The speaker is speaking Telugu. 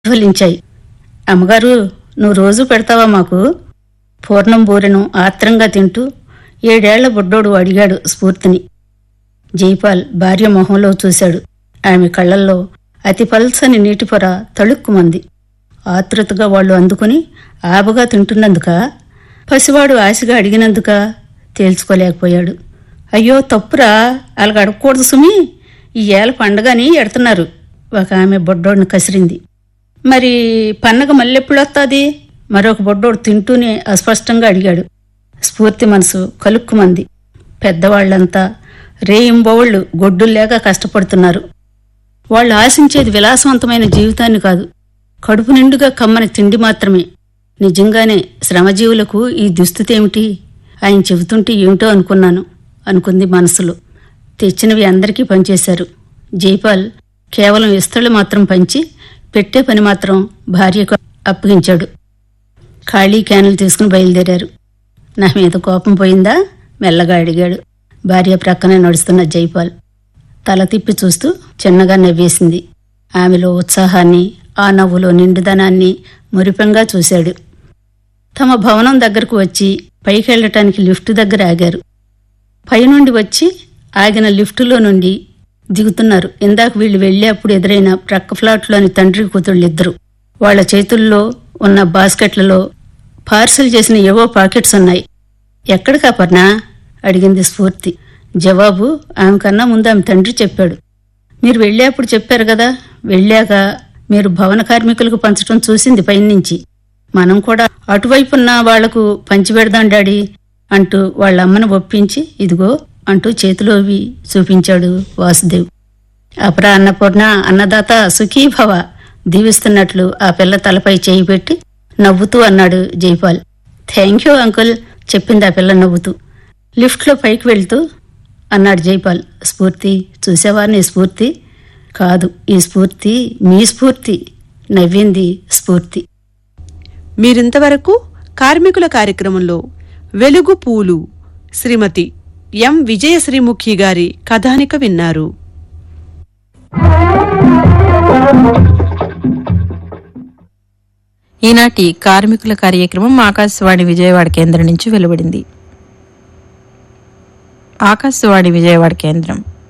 ప్రతిఫలించాయి అమ్మగారు నువ్వు రోజు పెడతావా మాకు పూర్ణం బూరెను ఆత్రంగా తింటూ ఏడేళ్ల బుడ్డోడు అడిగాడు స్ఫూర్తిని జైపాల్ భార్య మొహంలో చూశాడు ఆమె కళ్ళల్లో అతి పల్సని నీటిపొర తళుక్కుమంది ఆతృతగా వాళ్ళు అందుకుని ఆబగా తింటున్నందుక పసివాడు ఆశగా అడిగినందుక తేల్చుకోలేకపోయాడు అయ్యో తప్పురా అలాగ అడగకూడదు సుమి ఈ ఏళ పండగని ఎడుతున్నారు ఒక ఆమె బొడ్డోడిని కసిరింది మరి పండగ మళ్ళెప్పుడొస్తుంది మరొక బొడ్డోడు తింటూనే అస్పష్టంగా అడిగాడు స్ఫూర్తి మనసు కలుక్కుమంది పెద్దవాళ్లంతా రేయింబోళ్ళు గొడ్డుల్లేక కష్టపడుతున్నారు వాళ్ళు ఆశించేది విలాసవంతమైన జీవితాన్ని కాదు కడుపు నిండుగా కమ్మని తిండి మాత్రమే నిజంగానే శ్రమజీవులకు ఈ దుస్థితి ఏమిటి ఆయన చెబుతుంటే ఏమిటో అనుకున్నాను అనుకుంది మనసులో తెచ్చినవి అందరికీ పనిచేశారు జైపాల్ కేవలం ఇస్తళ్ళు మాత్రం పంచి పెట్టే పని మాత్రం భార్యకు అప్పగించాడు ఖాళీ క్యానులు తీసుకుని బయలుదేరారు నా మీద కోపం పోయిందా మెల్లగా అడిగాడు భార్య ప్రక్కనే నడుస్తున్న జైపాల్ తల తిప్పి చూస్తూ చిన్నగా నవ్వేసింది ఆమెలో ఉత్సాహాన్ని ఆ నవ్వులో నిండుదనాన్ని మురిపెంగా చూశాడు తమ భవనం దగ్గరకు వచ్చి పైకెళ్ళటానికి లిఫ్ట్ దగ్గర ఆగారు పైనుండి వచ్చి ఆగిన లిఫ్టులో నుండి దిగుతున్నారు ఇందాక వీళ్ళు వెళ్ళేప్పుడు ఎదురైన ప్రక్క ఫ్లాట్లోని తండ్రి కూతుళ్ళిద్దరు వాళ్ళ చేతుల్లో ఉన్న బాస్కెట్లలో పార్సల్ చేసిన ఏవో పాకెట్స్ ఉన్నాయి ఎక్కడికా పర్నా అడిగింది స్ఫూర్తి జవాబు ఆమె కన్నా ముందు ఆమె తండ్రి చెప్పాడు మీరు వెళ్ళేప్పుడు చెప్పారు కదా వెళ్ళాక మీరు భవన కార్మికులకు పంచడం చూసింది పైనుంచి మనం కూడా అటువైపున్న వాళ్లకు పంచిపెడదాం డాడీ అంటూ వాళ్ళ అమ్మను ఒప్పించి ఇదిగో అంటూ చేతిలోవి చూపించాడు వాసుదేవ్ అపరా అన్నపూర్ణ అన్నదాత సుఖీభవ దీవిస్తున్నట్లు ఆ పిల్ల తలపై చేయి పెట్టి నవ్వుతూ అన్నాడు జైపాల్ థ్యాంక్ యూ అంకుల్ చెప్పింది ఆ పిల్ల నవ్వుతూ లిఫ్ట్లో పైకి వెళ్తూ అన్నాడు జైపాల్ స్ఫూర్తి చూసావా నీ స్ఫూర్తి కాదు ఈ స్ఫూర్తి మీ స్ఫూర్తి నవ్వింది స్ఫూర్తి మీరింతవరకు కార్మికుల కార్యక్రమంలో వెలుగు పూలు శ్రీమతి ఎం విజయశ్రీముఖి గారి కథానిక విన్నారు ఈనాటి కార్మికుల కార్యక్రమం ఆకాశవాణి విజయవాడ కేంద్రం నుంచి వెలువడింది ఆకాశవాణి విజయవాడ కేంద్రం